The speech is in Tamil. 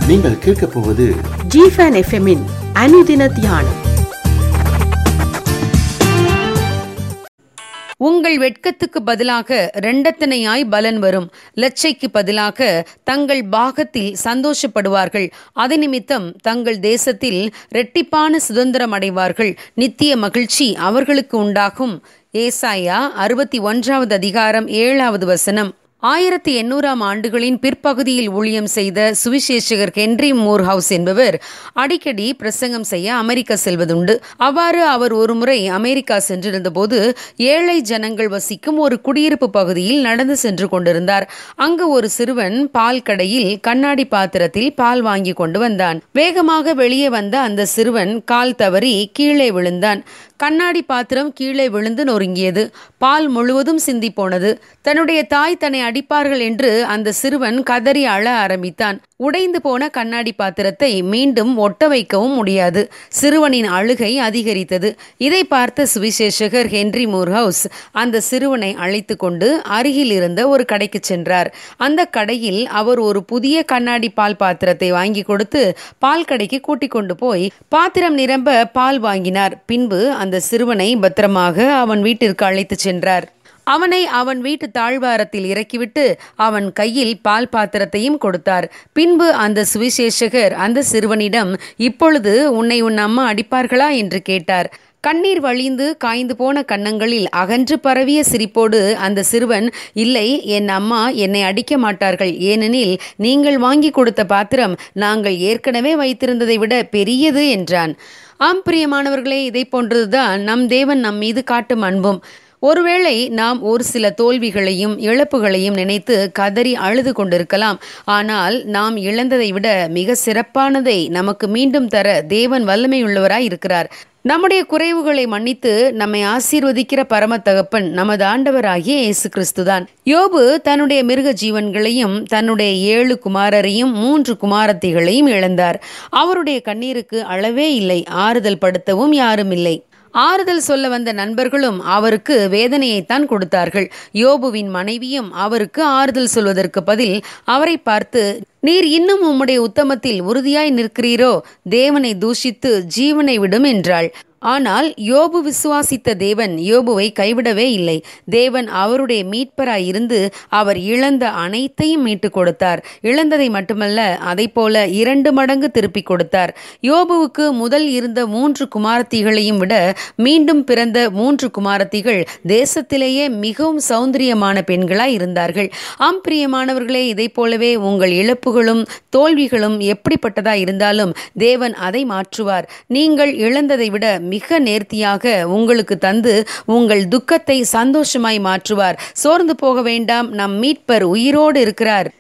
நீங்கள் கேட்கப் போவது ஜிஃபன் எஃப்எம்மின் அனுதின தியானம் உங்கள் வெட்கத்துக்கு பதிலாக இரண்டத்தனையாய் பலன் வரும் லட்சைக்கு பதிலாக தங்கள் பாகத்தில் சந்தோஷப்படுவார்கள் அது நிமித்தம் தங்கள் தேசத்தில் இரட்டிப்பான சுதந்திரம் அடைவார்கள் நித்திய மகிழ்ச்சி அவர்களுக்கு உண்டாகும் ஏசாயா அறுபத்தி ஒன்றாவது அதிகாரம் ஏழாவது வசனம் ஆயிரத்தி எண்ணூறாம் ஆண்டுகளின் பிற்பகுதியில் ஊழியம் செய்த சுவிசேஷகர் ஹென்றி மூர்ஹவுஸ் என்பவர் அடிக்கடி பிரசங்கம் செய்ய அமெரிக்கா செல்வதுண்டு அவ்வாறு அவர் ஒருமுறை அமெரிக்கா சென்றிருந்தபோது ஏழை ஜனங்கள் வசிக்கும் ஒரு குடியிருப்பு பகுதியில் நடந்து சென்று கொண்டிருந்தார் அங்கு ஒரு சிறுவன் பால் கடையில் கண்ணாடி பாத்திரத்தில் பால் வாங்கி கொண்டு வந்தான் வேகமாக வெளியே வந்த அந்த சிறுவன் கால் தவறி கீழே விழுந்தான் கண்ணாடி பாத்திரம் கீழே விழுந்து நொறுங்கியது பால் முழுவதும் சிந்தி போனது தன்னுடைய தாய் தன்னை அடிப்பார்கள் என்று அந்த சிறுவன் கதறி அழ ஆரம்பித்தான் உடைந்து போன கண்ணாடி பாத்திரத்தை மீண்டும் ஒட்ட வைக்கவும் முடியாது சிறுவனின் அழுகை அதிகரித்தது இதை பார்த்த சுவிசேஷகர் ஹென்றி மூர்ஹவுஸ் அந்த சிறுவனை அழைத்து கொண்டு அருகில் இருந்த ஒரு கடைக்கு சென்றார் அந்த கடையில் அவர் ஒரு புதிய கண்ணாடி பால் பாத்திரத்தை வாங்கி கொடுத்து பால் கடைக்கு கூட்டிக் கொண்டு போய் பாத்திரம் நிரம்ப பால் வாங்கினார் பின்பு அந்த சிறுவனை பத்திரமாக அவன் வீட்டிற்கு அழைத்து சென்றார் அவனை அவன் வீட்டு தாழ்வாரத்தில் இறக்கிவிட்டு அவன் கையில் பால் பாத்திரத்தையும் கொடுத்தார் பின்பு அந்த சுவிசேஷகர் அந்த சிறுவனிடம் இப்பொழுது உன்னை உன் அம்மா அடிப்பார்களா என்று கேட்டார் கண்ணீர் வழிந்து காய்ந்து போன கன்னங்களில் அகன்று பரவிய சிரிப்போடு அந்த சிறுவன் இல்லை என் அம்மா என்னை அடிக்க மாட்டார்கள் ஏனெனில் நீங்கள் வாங்கி கொடுத்த பாத்திரம் நாங்கள் ஏற்கனவே வைத்திருந்ததை விட பெரியது என்றான் ஆம் பிரியமானவர்களே இதை போன்றதுதான் நம் தேவன் நம் மீது காட்டும் அன்பும் ஒருவேளை நாம் ஒரு சில தோல்விகளையும் இழப்புகளையும் நினைத்து கதறி அழுது கொண்டிருக்கலாம் ஆனால் நாம் இழந்ததை விட மிக சிறப்பானதை நமக்கு மீண்டும் தர தேவன் வல்லமையுள்ளவராய் இருக்கிறார் நம்முடைய குறைவுகளை மன்னித்து நம்மை ஆசீர்வதிக்கிற பரம தகப்பன் நமது ஆண்டவராகிய இயேசு கிறிஸ்துதான் யோபு தன்னுடைய மிருக ஜீவன்களையும் தன்னுடைய ஏழு குமாரரையும் மூன்று குமாரத்திகளையும் இழந்தார் அவருடைய கண்ணீருக்கு அளவே இல்லை ஆறுதல் படுத்தவும் யாரும் இல்லை ஆறுதல் சொல்ல வந்த நண்பர்களும் அவருக்கு வேதனையைத்தான் கொடுத்தார்கள் யோபுவின் மனைவியும் அவருக்கு ஆறுதல் சொல்வதற்கு பதில் அவரை பார்த்து நீர் இன்னும் உம்முடைய உத்தமத்தில் உறுதியாய் நிற்கிறீரோ தேவனை தூஷித்து ஜீவனை விடும் என்றாள் ஆனால் யோபு விசுவாசித்த தேவன் யோபுவை கைவிடவே இல்லை தேவன் அவருடைய மீட்பராய் இருந்து அவர் இழந்த அனைத்தையும் மீட்டு கொடுத்தார் இழந்ததை மட்டுமல்ல அதை போல இரண்டு மடங்கு திருப்பி கொடுத்தார் யோபுவுக்கு முதல் இருந்த மூன்று குமாரத்திகளையும் விட மீண்டும் பிறந்த மூன்று குமாரத்திகள் தேசத்திலேயே மிகவும் சௌந்தரியமான பெண்களாய் இருந்தார்கள் ஆம் பிரியமானவர்களே இதை போலவே உங்கள் இழப்புகளும் தோல்விகளும் எப்படிப்பட்டதா இருந்தாலும் தேவன் அதை மாற்றுவார் நீங்கள் இழந்ததை விட மிக நேர்த்தியாக உங்களுக்கு தந்து உங்கள் துக்கத்தை சந்தோஷமாய் மாற்றுவார் சோர்ந்து போக வேண்டாம் நம் மீட்பர் உயிரோடு இருக்கிறார்